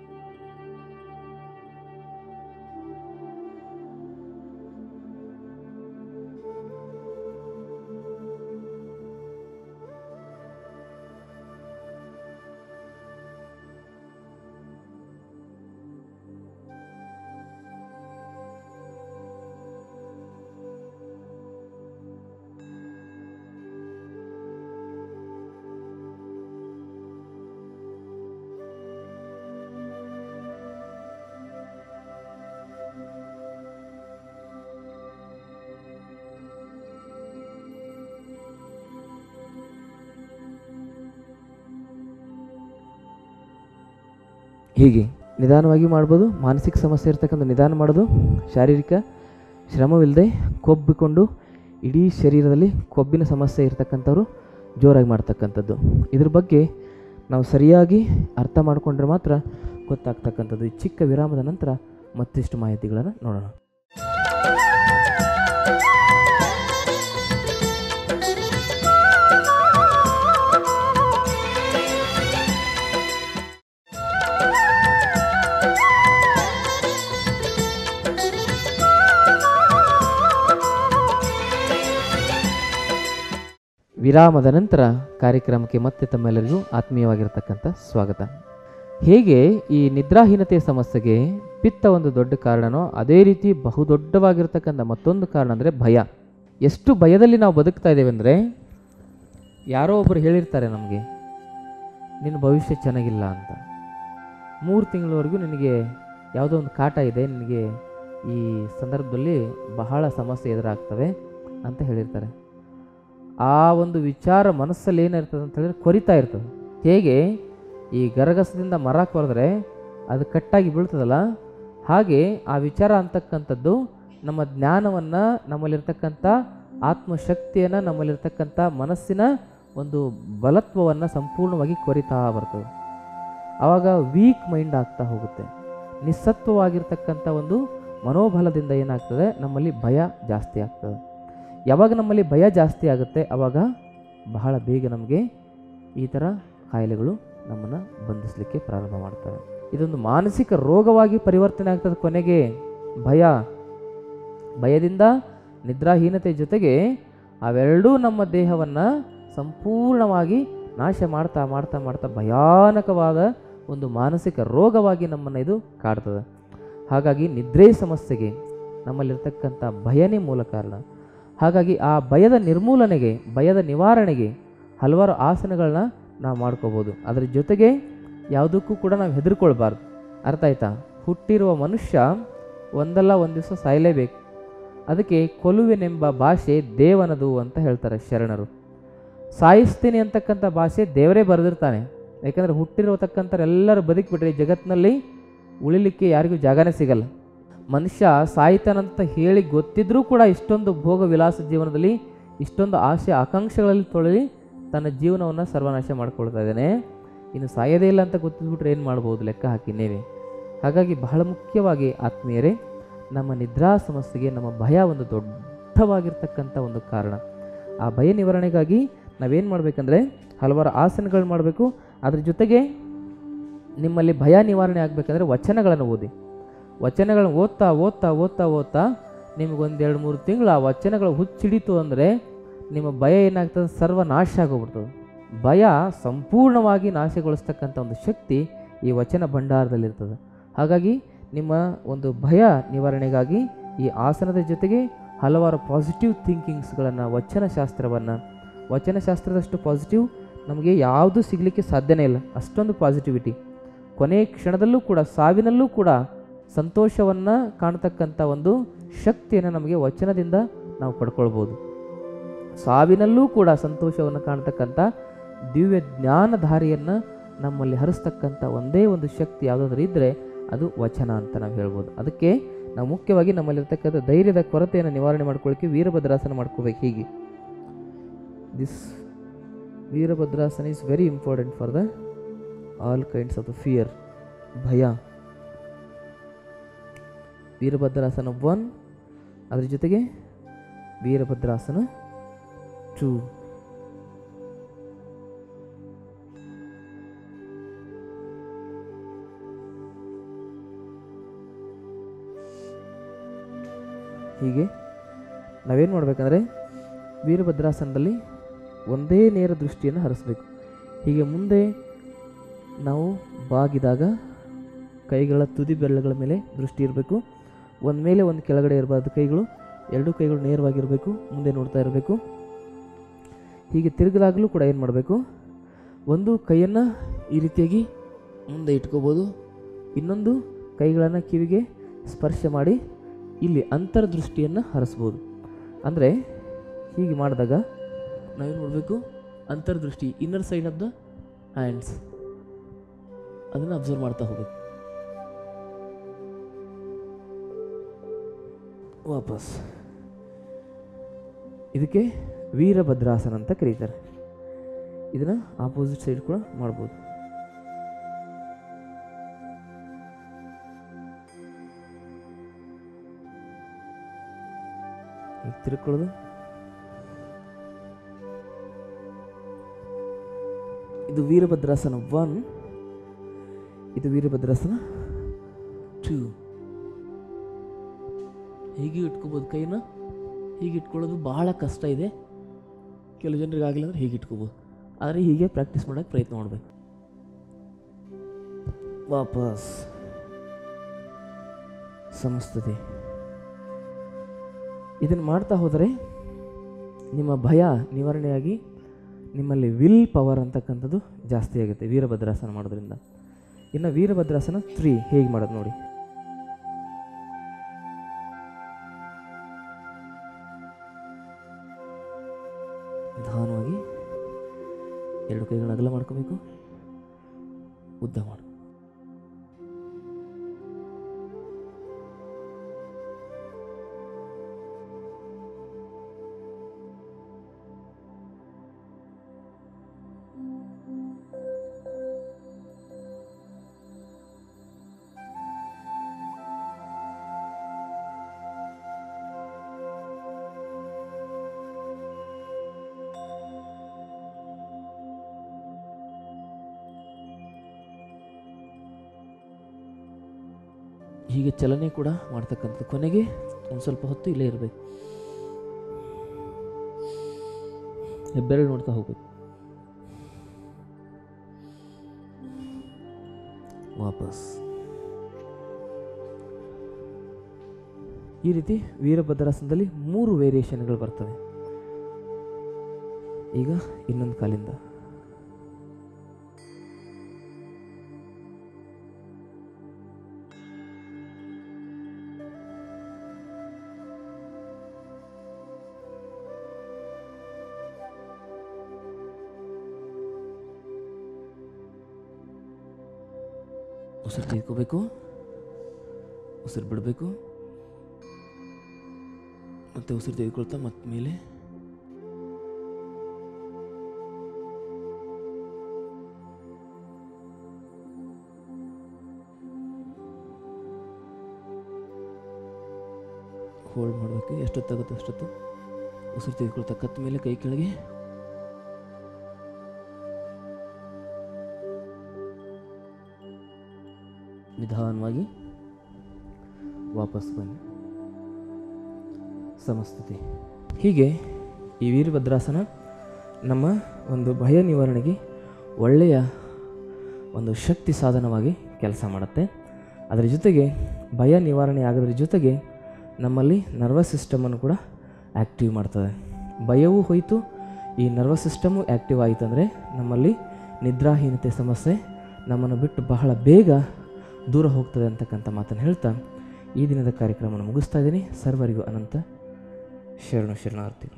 ಹೀಗೆ ನಿಧಾನವಾಗಿ ಮಾಡ್ಬೋದು ಮಾನಸಿಕ ಸಮಸ್ಯೆ ಇರ್ತಕ್ಕಂಥ ನಿಧಾನ ಮಾಡೋದು ಶಾರೀರಿಕ ಶ್ರಮವಿಲ್ಲದೆ ಕೊಬ್ಬಿಕೊಂಡು ಇಡೀ ಶರೀರದಲ್ಲಿ ಕೊಬ್ಬಿನ ಸಮಸ್ಯೆ ಇರ್ತಕ್ಕಂಥವ್ರು ಜೋರಾಗಿ ಮಾಡ್ತಕ್ಕಂಥದ್ದು ಇದ್ರ ಬಗ್ಗೆ ನಾವು ಸರಿಯಾಗಿ ಅರ್ಥ ಮಾಡಿಕೊಂಡ್ರೆ ಮಾತ್ರ ಗೊತ್ತಾಗ್ತಕ್ಕಂಥದ್ದು ಈ ಚಿಕ್ಕ ವಿರಾಮದ ನಂತರ ಮತ್ತಿಷ್ಟು ಮಾಹಿತಿಗಳನ್ನು ನೋಡೋಣ ವಿರಾಮದ ನಂತರ ಕಾರ್ಯಕ್ರಮಕ್ಕೆ ಮತ್ತೆ ತಮ್ಮೆಲ್ಲರಿಗೂ ಆತ್ಮೀಯವಾಗಿರ್ತಕ್ಕಂಥ ಸ್ವಾಗತ ಹೇಗೆ ಈ ನಿದ್ರಾಹೀನತೆಯ ಸಮಸ್ಯೆಗೆ ಪಿತ್ತ ಒಂದು ದೊಡ್ಡ ಕಾರಣನೋ ಅದೇ ರೀತಿ ಬಹುದೊಡ್ಡವಾಗಿರ್ತಕ್ಕಂಥ ಮತ್ತೊಂದು ಕಾರಣ ಅಂದರೆ ಭಯ ಎಷ್ಟು ಭಯದಲ್ಲಿ ನಾವು ಬದುಕ್ತಾ ಇದ್ದೇವೆ ಅಂದರೆ ಯಾರೋ ಒಬ್ಬರು ಹೇಳಿರ್ತಾರೆ ನಮಗೆ ನಿನ್ನ ಭವಿಷ್ಯ ಚೆನ್ನಾಗಿಲ್ಲ ಅಂತ ಮೂರು ತಿಂಗಳವರೆಗೂ ನಿನಗೆ ಯಾವುದೋ ಒಂದು ಕಾಟ ಇದೆ ನಿನಗೆ ಈ ಸಂದರ್ಭದಲ್ಲಿ ಬಹಳ ಸಮಸ್ಯೆ ಎದುರಾಗ್ತವೆ ಅಂತ ಹೇಳಿರ್ತಾರೆ ಆ ಒಂದು ವಿಚಾರ ಮನಸ್ಸಲ್ಲಿ ಏನಿರ್ತದೆ ಅಂತ ಹೇಳಿದ್ರೆ ಕೊರಿತಾ ಇರ್ತದೆ ಹೇಗೆ ಈ ಗರಗಸದಿಂದ ಮರ ಕೊರೆದ್ರೆ ಅದು ಕಟ್ಟಾಗಿ ಬೀಳ್ತದಲ್ಲ ಹಾಗೆ ಆ ವಿಚಾರ ಅಂತಕ್ಕಂಥದ್ದು ನಮ್ಮ ಜ್ಞಾನವನ್ನು ನಮ್ಮಲ್ಲಿರ್ತಕ್ಕಂಥ ಆತ್ಮಶಕ್ತಿಯನ್ನು ನಮ್ಮಲ್ಲಿರ್ತಕ್ಕಂಥ ಮನಸ್ಸಿನ ಒಂದು ಬಲತ್ವವನ್ನು ಸಂಪೂರ್ಣವಾಗಿ ಕೊರಿತಾ ಬರ್ತದೆ ಆವಾಗ ವೀಕ್ ಮೈಂಡ್ ಆಗ್ತಾ ಹೋಗುತ್ತೆ ನಿಸ್ಸತ್ವವಾಗಿರ್ತಕ್ಕಂಥ ಒಂದು ಮನೋಬಲದಿಂದ ಏನಾಗ್ತದೆ ನಮ್ಮಲ್ಲಿ ಭಯ ಜಾಸ್ತಿ ಆಗ್ತದೆ ಯಾವಾಗ ನಮ್ಮಲ್ಲಿ ಭಯ ಜಾಸ್ತಿ ಆಗುತ್ತೆ ಆವಾಗ ಬಹಳ ಬೇಗ ನಮಗೆ ಈ ಥರ ಕಾಯಿಲೆಗಳು ನಮ್ಮನ್ನು ಬಂಧಿಸಲಿಕ್ಕೆ ಪ್ರಾರಂಭ ಮಾಡ್ತವೆ ಇದೊಂದು ಮಾನಸಿಕ ರೋಗವಾಗಿ ಪರಿವರ್ತನೆ ಆಗ್ತದೆ ಕೊನೆಗೆ ಭಯ ಭಯದಿಂದ ನಿದ್ರಾಹೀನತೆ ಜೊತೆಗೆ ಅವೆರಡೂ ನಮ್ಮ ದೇಹವನ್ನು ಸಂಪೂರ್ಣವಾಗಿ ನಾಶ ಮಾಡ್ತಾ ಮಾಡ್ತಾ ಮಾಡ್ತಾ ಭಯಾನಕವಾದ ಒಂದು ಮಾನಸಿಕ ರೋಗವಾಗಿ ನಮ್ಮನ್ನು ಇದು ಕಾಡ್ತದೆ ಹಾಗಾಗಿ ನಿದ್ರೆ ಸಮಸ್ಯೆಗೆ ನಮ್ಮಲ್ಲಿರ್ತಕ್ಕಂಥ ಭಯನೇ ಮೂಲ ಕಾರಣ ಹಾಗಾಗಿ ಆ ಭಯದ ನಿರ್ಮೂಲನೆಗೆ ಭಯದ ನಿವಾರಣೆಗೆ ಹಲವಾರು ಆಸನಗಳನ್ನ ನಾವು ಮಾಡ್ಕೋಬೋದು ಅದ್ರ ಜೊತೆಗೆ ಯಾವುದಕ್ಕೂ ಕೂಡ ನಾವು ಹೆದರ್ಕೊಳ್ಬಾರ್ದು ಅರ್ಥ ಆಯ್ತಾ ಹುಟ್ಟಿರುವ ಮನುಷ್ಯ ಒಂದಲ್ಲ ಒಂದು ದಿವಸ ಸಾಯಲೇಬೇಕು ಅದಕ್ಕೆ ಕೊಲುವೆನೆಂಬ ಭಾಷೆ ದೇವನದು ಅಂತ ಹೇಳ್ತಾರೆ ಶರಣರು ಸಾಯಿಸ್ತೀನಿ ಅಂತಕ್ಕಂಥ ಭಾಷೆ ದೇವರೇ ಬರೆದಿರ್ತಾನೆ ಯಾಕಂದರೆ ಹುಟ್ಟಿರತಕ್ಕಂಥವ್ರೆಲ್ಲರೂ ಬದುಕಿಬಿಟ್ರೆ ಈ ಜಗತ್ತಿನಲ್ಲಿ ಉಳಿಲಿಕ್ಕೆ ಯಾರಿಗೂ ಜಾಗನೇ ಸಿಗಲ್ಲ ಮನುಷ್ಯ ಸಾಯ್ತಾನಂತ ಹೇಳಿ ಗೊತ್ತಿದ್ರೂ ಕೂಡ ಇಷ್ಟೊಂದು ಭೋಗ ವಿಲಾಸ ಜೀವನದಲ್ಲಿ ಇಷ್ಟೊಂದು ಆಸೆ ಆಕಾಂಕ್ಷೆಗಳಲ್ಲಿ ತೊಳಲಿ ತನ್ನ ಜೀವನವನ್ನು ಸರ್ವನಾಶ ಮಾಡ್ಕೊಳ್ತಾ ಇದ್ದಾನೆ ಇನ್ನು ಸಾಯೋದೇ ಇಲ್ಲ ಅಂತ ಗೊತ್ತಿದ್ಬಿಟ್ರೆ ಏನು ಮಾಡ್ಬೋದು ಲೆಕ್ಕ ಹಾಕಿ ನೀವೇ ಹಾಗಾಗಿ ಬಹಳ ಮುಖ್ಯವಾಗಿ ಆತ್ಮೀಯರೇ ನಮ್ಮ ನಿದ್ರಾ ಸಮಸ್ಯೆಗೆ ನಮ್ಮ ಭಯ ಒಂದು ದೊಡ್ಡವಾಗಿರ್ತಕ್ಕಂಥ ಒಂದು ಕಾರಣ ಆ ಭಯ ನಿವಾರಣೆಗಾಗಿ ನಾವೇನು ಮಾಡಬೇಕಂದ್ರೆ ಹಲವಾರು ಆಸನಗಳು ಮಾಡಬೇಕು ಅದ್ರ ಜೊತೆಗೆ ನಿಮ್ಮಲ್ಲಿ ಭಯ ನಿವಾರಣೆ ಆಗಬೇಕಂದ್ರೆ ವಚನಗಳನ್ನು ಓದಿ ವಚನಗಳನ್ನು ಓದ್ತಾ ಓದ್ತಾ ಓದ್ತಾ ಓದ್ತಾ ನಿಮಗೊಂದು ಎರಡು ಮೂರು ತಿಂಗಳು ಆ ವಚನಗಳು ಹುಚ್ಚಿಡಿತು ಅಂದರೆ ನಿಮ್ಮ ಭಯ ಏನಾಗ್ತದೆ ಸರ್ವನಾಶ ಆಗೋಗ್ಬಿಡ್ತದೆ ಭಯ ಸಂಪೂರ್ಣವಾಗಿ ನಾಶಗೊಳಿಸ್ತಕ್ಕಂಥ ಒಂದು ಶಕ್ತಿ ಈ ವಚನ ಭಂಡಾರದಲ್ಲಿರ್ತದೆ ಹಾಗಾಗಿ ನಿಮ್ಮ ಒಂದು ಭಯ ನಿವಾರಣೆಗಾಗಿ ಈ ಆಸನದ ಜೊತೆಗೆ ಹಲವಾರು ಪಾಸಿಟಿವ್ ಥಿಂಕಿಂಗ್ಸ್ಗಳನ್ನು ವಚನಶಾಸ್ತ್ರವನ್ನು ವಚನಶಾಸ್ತ್ರದಷ್ಟು ಪಾಸಿಟಿವ್ ನಮಗೆ ಯಾವುದೂ ಸಿಗಲಿಕ್ಕೆ ಸಾಧ್ಯನೇ ಇಲ್ಲ ಅಷ್ಟೊಂದು ಪಾಸಿಟಿವಿಟಿ ಕೊನೆ ಕ್ಷಣದಲ್ಲೂ ಕೂಡ ಸಾವಿನಲ್ಲೂ ಕೂಡ ಸಂತೋಷವನ್ನು ಕಾಣ್ತಕ್ಕಂಥ ಒಂದು ಶಕ್ತಿಯನ್ನು ನಮಗೆ ವಚನದಿಂದ ನಾವು ಪಡ್ಕೊಳ್ಬೋದು ಸಾವಿನಲ್ಲೂ ಕೂಡ ಸಂತೋಷವನ್ನು ಕಾಣ್ತಕ್ಕಂಥ ದಿವ್ಯ ಜ್ಞಾನಧಾರಿಯನ್ನು ನಮ್ಮಲ್ಲಿ ಹರಿಸ್ತಕ್ಕಂಥ ಒಂದೇ ಒಂದು ಶಕ್ತಿ ಯಾವುದಾದ್ರೂ ಇದ್ದರೆ ಅದು ವಚನ ಅಂತ ನಾವು ಹೇಳ್ಬೋದು ಅದಕ್ಕೆ ನಾವು ಮುಖ್ಯವಾಗಿ ನಮ್ಮಲ್ಲಿರ್ತಕ್ಕಂಥ ಧೈರ್ಯದ ಕೊರತೆಯನ್ನು ನಿವಾರಣೆ ಮಾಡ್ಕೊಳ್ಳಿಕ್ಕೆ ವೀರಭದ್ರಾಸನ ಮಾಡ್ಕೋಬೇಕು ಹೀಗೆ this Virabhadrasana is very important for the all kinds of the fear ಭಯ ವೀರಭದ್ರಾಸನ ಒನ್ ಅದ್ರ ಜೊತೆಗೆ ವೀರಭದ್ರಾಸನ ಟೂ ಹೀಗೆ ನಾವೇನು ಮಾಡಬೇಕಂದ್ರೆ ವೀರಭದ್ರಾಸನದಲ್ಲಿ ಒಂದೇ ನೇರ ದೃಷ್ಟಿಯನ್ನು ಹರಿಸ್ಬೇಕು ಹೀಗೆ ಮುಂದೆ ನಾವು ಬಾಗಿದಾಗ ಕೈಗಳ ತುದಿ ಬೆರಳುಗಳ ಮೇಲೆ ದೃಷ್ಟಿ ಇರಬೇಕು ಒಂದು ಮೇಲೆ ಒಂದು ಕೆಳಗಡೆ ಇರಬಾರ್ದು ಕೈಗಳು ಎರಡೂ ಕೈಗಳು ನೇರವಾಗಿರಬೇಕು ಮುಂದೆ ನೋಡ್ತಾ ಇರಬೇಕು ಹೀಗೆ ತಿರುಗಿದಾಗಲೂ ಕೂಡ ಏನು ಮಾಡಬೇಕು ಒಂದು ಕೈಯನ್ನು ಈ ರೀತಿಯಾಗಿ ಮುಂದೆ ಇಟ್ಕೋಬೋದು ಇನ್ನೊಂದು ಕೈಗಳನ್ನು ಕಿವಿಗೆ ಸ್ಪರ್ಶ ಮಾಡಿ ಇಲ್ಲಿ ಅಂತರ್ದೃಷ್ಟಿಯನ್ನು ಹರಿಸ್ಬೋದು ಅಂದರೆ ಹೀಗೆ ಮಾಡಿದಾಗ ನಾವೇನು ಮಾಡಬೇಕು ಅಂತರ್ದೃಷ್ಟಿ inner side of the hands ಅದನ್ನು ಅಬ್ಸರ್ವ್ ಮಾಡ್ತಾ ಹೋಗ್ಬೇಕು ವಾಪಸ್ ಇದಕ್ಕೆ ವೀರಭದ್ರಾಸನ ಅಂತ ಕರೀತಾರೆ ಇದನ್ನು ಆಪೋಸಿಟ್ ಸೈಡ್ ಕೂಡ ಮಾಡ್ಬೋದು ಈಗ ತಿರ್ಕೊಳ್ಳೋದು ಇದು ವೀರಭದ್ರಾಸನ ಒನ್ ಇದು ವೀರಭದ್ರಾಸನ ಟೂ ಹೀಗೆ ಇಟ್ಕೋಬೋದು ಕೈನ ಹೀಗೆ ಇಟ್ಕೊಳ್ಳೋದು ಬಹಳ ಕಷ್ಟ ಇದೆ ಕೆಲವು ಜನರಿಗೆ ಆಗಿಲ್ಲ ಅಂದ್ರೆ ಹೀಗೆ ಇಟ್ಕೋಬೋದು ಆದರೆ ಹೀಗೆ ಪ್ರಾಕ್ಟೀಸ್ ಮಾಡೋಕ್ಕೆ ಪ್ರಯತ್ನ ಮಾಡಬೇಕು ವಾಪಸ್ ಸಮಸ್ತತೆ ಇದನ್ನು ಮಾಡ್ತಾ ಹೋದರೆ ನಿಮ್ಮ ಭಯ ನಿವಾರಣೆಯಾಗಿ ನಿಮ್ಮಲ್ಲಿ ವಿಲ್ ಪವರ್ ಅಂತಕ್ಕಂಥದ್ದು ಜಾಸ್ತಿ ಆಗುತ್ತೆ ವೀರಭದ್ರಾಸನ ಮಾಡೋದ್ರಿಂದ ಇನ್ನು ವೀರಭದ್ರಾಸನ ತ್ರೀ ಹೇಗೆ ಮಾಡೋದು ನೋಡಿ ನಿಧಾನವಾಗಿ ಎರಡು ಕೈಗಳನ್ನ ಅಗಲ ಮಾಡ್ಕೋಬೇಕು ಉದ್ದ ಮಾಡು ಹೀಗೆ ಚಲನೆ ಕೂಡ ಮಾಡ್ತಕ್ಕಂಥದ್ದು ಕೊನೆಗೆ ಒಂದು ಸ್ವಲ್ಪ ಹೊತ್ತು ಇಲ್ಲೇ ಇರಬೇಕು ಹೆಬ್ಬೆರಳು ನೋಡ್ತಾ ಹೋಗ್ಬೇಕು ವಾಪಸ್ ಈ ರೀತಿ ವೀರಭದ್ರಾಸನದಲ್ಲಿ ಮೂರು ವೇರಿಯೇಷನ್ಗಳು ಬರ್ತವೆ ಈಗ ಇನ್ನೊಂದು ಕಾಲಿಂದ ಉಸಿರು ತೆಗೆದುಕೋಬೇಕು ಉಸಿರು ಬಿಡಬೇಕು ಮತ್ತು ಉಸಿರು ತೆಗೆದುಕೊಳ್ತಾ ಮತ್ತೆ ಮೇಲೆ ಹೋಲ್ಡ್ ಮಾಡಬೇಕು ಎಷ್ಟೊತ್ತಾಗುತ್ತೋ ಅಷ್ಟೊತ್ತು ಉಸಿರು ತೆಗೆದುಕೊಳ್ತಾ ಕತ್ತ ಮೇಲೆ ಕೈ ಕೆಳಗೆ ನಿಧಾನವಾಗಿ ವಾಪಸ್ ಬನ್ನಿ ಸಮಸ್ಥಿತಿ ಹೀಗೆ ಈ ವೀರಭದ್ರಾಸನ ನಮ್ಮ ಒಂದು ಭಯ ನಿವಾರಣೆಗೆ ಒಳ್ಳೆಯ ಒಂದು ಶಕ್ತಿ ಸಾಧನವಾಗಿ ಕೆಲಸ ಮಾಡುತ್ತೆ ಅದರ ಜೊತೆಗೆ ಭಯ ನಿವಾರಣೆ ಆಗೋದ್ರ ಜೊತೆಗೆ ನಮ್ಮಲ್ಲಿ ನರ್ವಸ್ ಸಿಸ್ಟಮನ್ನು ಕೂಡ ಆ್ಯಕ್ಟಿವ್ ಮಾಡ್ತದೆ ಭಯವೂ ಹೋಯಿತು ಈ ನರ್ವಸ್ ಸಿಸ್ಟಮು ಆ್ಯಕ್ಟಿವ್ ಆಯಿತು ಅಂದರೆ ನಮ್ಮಲ್ಲಿ ನಿದ್ರಾಹೀನತೆ ಸಮಸ್ಯೆ ನಮ್ಮನ್ನು ಬಿಟ್ಟು ಬಹಳ ಬೇಗ ದೂರ ಹೋಗ್ತದೆ ಅಂತಕ್ಕಂಥ ಮಾತನ್ನು ಹೇಳ್ತಾ ಈ ದಿನದ ಕಾರ್ಯಕ್ರಮವನ್ನು ಮುಗಿಸ್ತಾ ಇದ್ದೀನಿ ಸರ್ವರಿಗೂ ಅನಂತ ಶರಣು ಶರಣಾರ್ಥಿಗಳು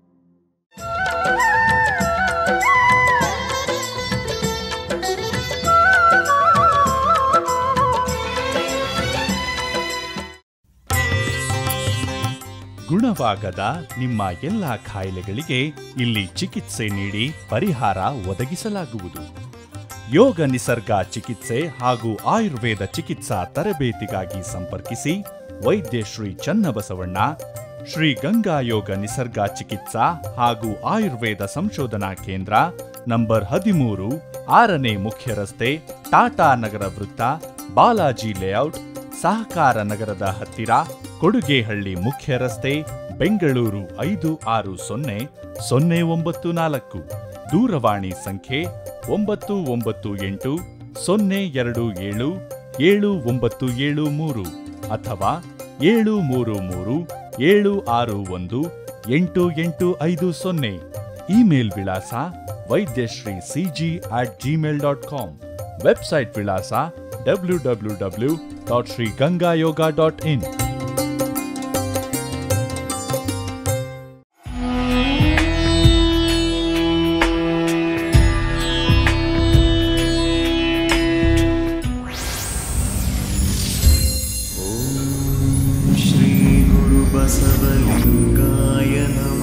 ಗುಣವಾಗದ ನಿಮ್ಮ ಎಲ್ಲ ಕಾಯಿಲೆಗಳಿಗೆ ಇಲ್ಲಿ ಚಿಕಿತ್ಸೆ ನೀಡಿ ಪರಿಹಾರ ಒದಗಿಸಲಾಗುವುದು ಯೋಗ ನಿಸರ್ಗ ಚಿಕಿತ್ಸೆ ಹಾಗೂ ಆಯುರ್ವೇದ ಚಿಕಿತ್ಸಾ ತರಬೇತಿಗಾಗಿ ಸಂಪರ್ಕಿಸಿ ವೈದ್ಯ ಶ್ರೀ ಚನ್ನಬಸವಣ್ಣ ಶ್ರೀ ಗಂಗಾ ಯೋಗ ನಿಸರ್ಗ ಚಿಕಿತ್ಸಾ ಹಾಗೂ ಆಯುರ್ವೇದ ಸಂಶೋಧನಾ ಕೇಂದ್ರ ನಂಬರ್ ಹದಿಮೂರು ಆರನೇ ಮುಖ್ಯ ರಸ್ತೆ ಟಾಟಾ ನಗರ ವೃತ್ತ ಬಾಲಾಜಿ ಲೇಔಟ್ ಸಹಕಾರ ನಗರದ ಹತ್ತಿರ ಕೊಡುಗೆಹಳ್ಳಿ ಮುಖ್ಯ ರಸ್ತೆ ಬೆಂಗಳೂರು ಐದು ಆರು ಸೊನ್ನೆ ಸೊನ್ನೆ ಒಂಬತ್ತು ನಾಲ್ಕು ದೂರವಾಣಿ ಸಂಖ್ಯೆ ಒಂಬತ್ತು ಒಂಬತ್ತು ಎಂಟು ಸೊನ್ನೆ ಎರಡು ಏಳು ಏಳು ಒಂಬತ್ತು ಏಳು ಮೂರು ಅಥವಾ ಏಳು ಮೂರು ಮೂರು ಏಳು ಆರು ಒಂದು ಎಂಟು ಎಂಟು ಐದು ಸೊನ್ನೆ ಇಮೇಲ್ ವಿಳಾಸ Vaidyashree CG at Gmail dot com website ವಿಳಾಸ W W W dot Sri Ganga Yoga dot in श्रीगुरुबसवलिङ्गाय नमः